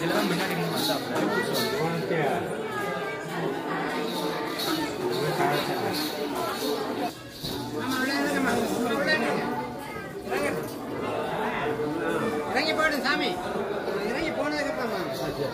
இதில் தான் முன்னாடி நின்று வந்தாப்புல இறங்கி போடு சாமி இறங்கி போனதுக்கு அப்புறம்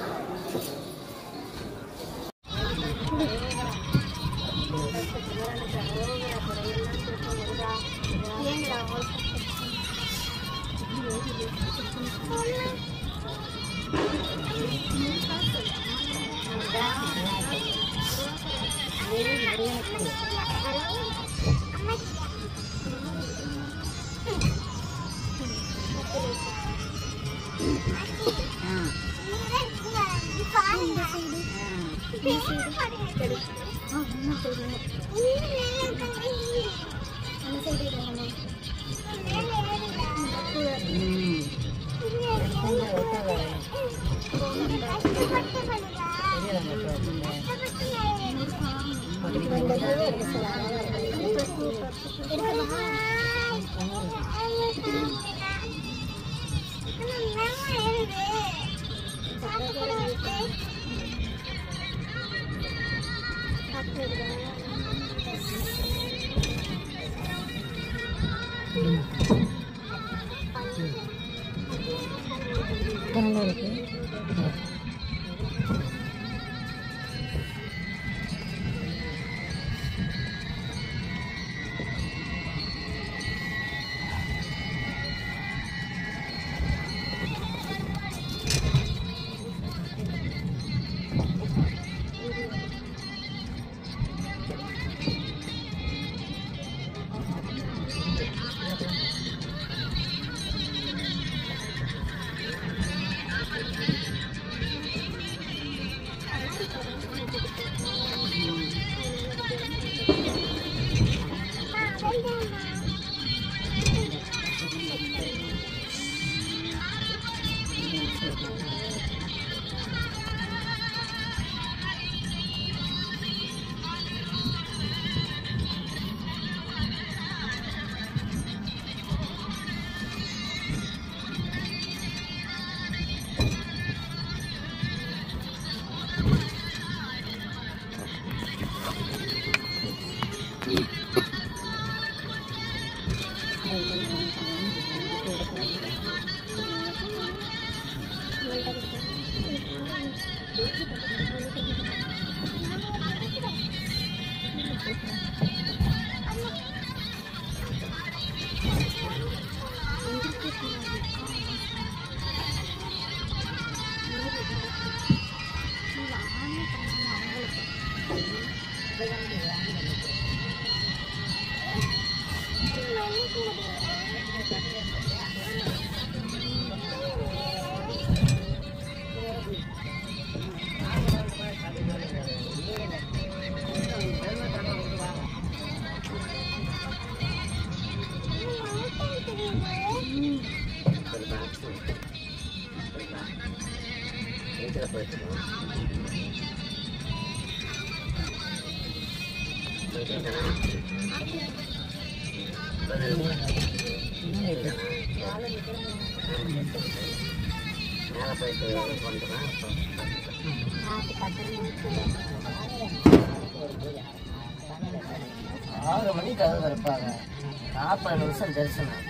ஆறு மணிக்கு அது இருப்பாங்க நாற்பது நிமிஷம் தரிசனம்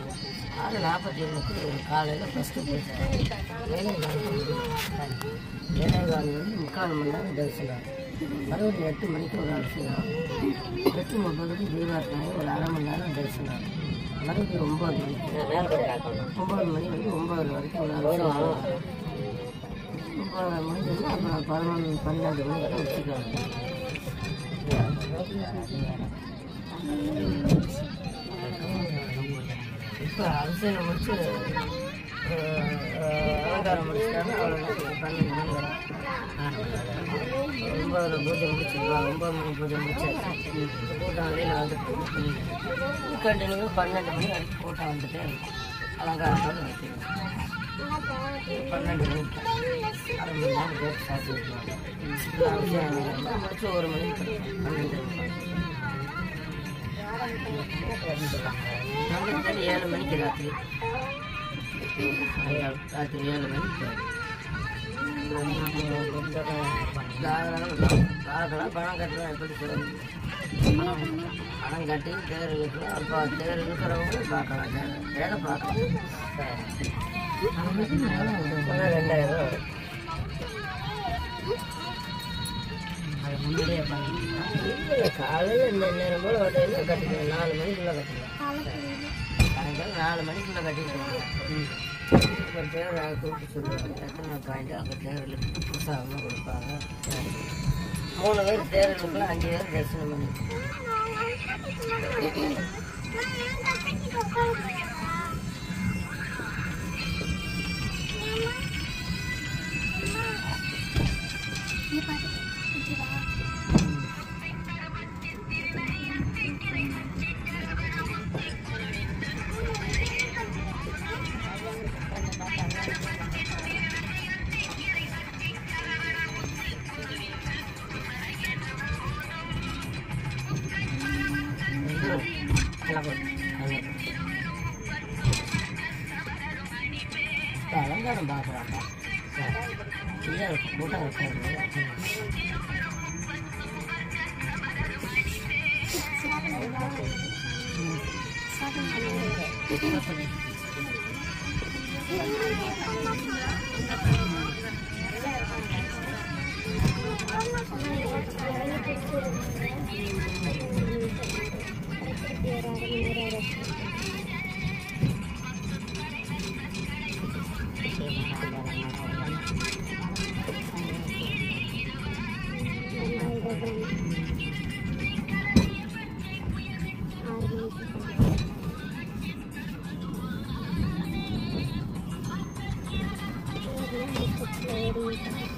ஆறு நாற்பத்தி ஏழுக்கு காலையில் ஃபஸ்ட்டு போயிட்டேன் ஏழைகாலம் ஏழைகாலம் வந்து முக்கால் மணி நேரம் தரிசனம் மறுபடியும் எட்டு மணிக்கு ஒரு அவசியம் எட்டு முப்பதுக்கு தீபாவளி ஒரு அரை மணி நேரம் தரிசனம் மறுபடியும் ஒம்பது மணிக்கு ஒம்பது மணி வந்து ஒம்பது வரைக்கும் ஒரு அவசியம் ஒம்பது மணிக்கு அப்புறம் பதினொன்று பன்னெண்டு மணி வரை வச்சுக்குவாங்க இப்போ அபிஷேகம் முடிச்சு அஹ், அஹ், அலங்காரம் முடிச்சிட்டாங்க அவ்வளோ பன்னெண்டு மணி வரை ஒம்பது பூஜை முடிச்சிருவாங்க ஒம்பது மணி பூஜை முடிச்சாச்சு கூட்டம் வெளியில் வந்துட்டு கண்டினியூ பன்னெண்டு மணி வரைக்கும் கூட்டம் வந்துட்டு அலங்காரத்தோடு வைக்கணும் பன்னெண்டு மணிக்கு அரை மணி நேரம் கேட்டு சாப்பிட்டு விட்டுருவாங்க அபிஷேகம் முடிச்சு ஒரு மணிக்கு பன்னெண்டு மணி நாளைக்கு ஏழு மணிக்கு ராத்திரி ராத்திரி ஏழு மணிக்கு தாராளம் பார்க்கலாம் பணம் கட்டலாம் எப்படி சொல்லுங்க பணம் கட்டி தேர் இழுக்கலாம் அப்போ தேர் இழுக்கிறவங்க பார்க்கலாம் தேரை பார்க்கலாம் அதான் ரெண்டாயிரம் ரூபா வரும். இல்லையே, காலையில இந்த நேரம் போல வரையில கட்டிக்கலாம் நாலு மணிக்குள்ள கட்டிக்கலாம் சாயங்காலம் நாலு மணிக்குள்ள கட்டிட்டு இப்போ தேர் கூப்பிட்டு சொல்லுவாங்க எத்தனை பாயிண்ட் அப்போ தேர்தல் புதுசாக கொடுப்பாங்க மூணு பேர் தேர்தலுக்குள்ள அஞ்சு பேர் தரிசனம் பண்ணி அலங்காரம் பார்க்குறாங்க கூட்டம் இருக்காது Thank you.